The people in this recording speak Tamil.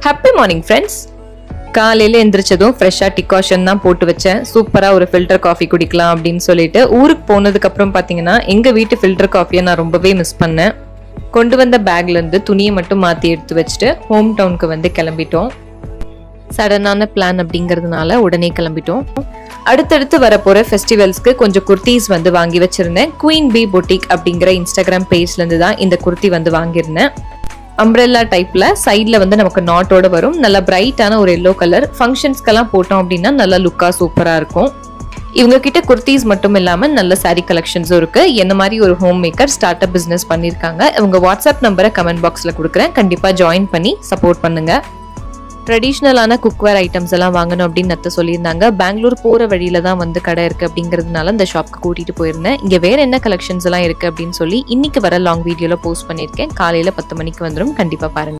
ஹாப்பி மார்னிங் ஃப்ரெண்ட்ஸ் காலையில எந்திரிச்சதும் ஃப்ரெஷ்ஷாக டிகாஷன் தான் போட்டு வச்சேன் சூப்பராக ஒரு ஃபில்டர் காஃபி குடிக்கலாம் அப்படின்னு சொல்லிட்டு ஊருக்கு போனதுக்கு அப்புறம் பார்த்தீங்கன்னா எங்கள் வீட்டு ஃபில்டர் காஃபியை நான் ரொம்பவே மிஸ் பண்ணேன் கொண்டு வந்த பேக்ல இருந்து துணியை மட்டும் மாற்றி எடுத்து வச்சுட்டு ஹோம் டவுனுக்கு வந்து கிளம்பிட்டோம் சடனான பிளான் அப்படிங்கிறதுனால உடனே கிளம்பிட்டோம் அடுத்தடுத்து வரப்போற ஃபெஸ்டிவல்ஸ்க்கு கொஞ்சம் குர்த்திஸ் வந்து வாங்கி வச்சிருந்தேன் குயின் பி பொட்டிக் அப்படிங்கிற இன்ஸ்டாகிராம் பேஜ்ல இருந்து தான் இந்த குர்த்தி வந்து வாங்கியிருந்தேன் அம்ப்ரெல்லா டைப்ல சைட்ல வந்து நமக்கு நாட்டோட வரும் நல்ல பிரைட்டான ஒரு எல்லோ கலர் ஃபங்க்ஷன்ஸ்க்கெல்லாம் போட்டோம் அப்படின்னா நல்ல லுக்கா சூப்பரா இருக்கும் இவங்க கிட்ட குர்த்திஸ் மட்டும் இல்லாம நல்ல சாரி கலெக்ஷன்ஸும் இருக்கு என்ன மாதிரி ஒரு home maker start up business பண்ணிருக்காங்க இவங்க வாட்ஸ்அப் நம்பரை கமெண்ட் பாக்ஸ்ல கொடுக்குறேன் கண்டிப்பா ஜாயின் பண்ணி சப்போர்ட் பண்ணுங்க ட்ரெடிஷ்னலான குக்வேர் ஐட்டம்ஸ் எல்லாம் வாங்கணும் அப்படின்னு நத்த சொல்லியிருந்தாங்க பெங்களூர் போகிற வழியில தான் வந்து கடை இருக்கு அப்படிங்கிறதுனால இந்த ஷாப்க்கு கூட்டிட்டு போயிருந்தேன் இங்கே வேற என்ன கலெக்ஷன்ஸ் எல்லாம் இருக்கு அப்படின்னு சொல்லி இன்னைக்கு வர லாங் வீடியோல போஸ்ட் பண்ணியிருக்கேன் காலையில பத்து மணிக்கு வந்துடும் கண்டிப்பா பாருங்க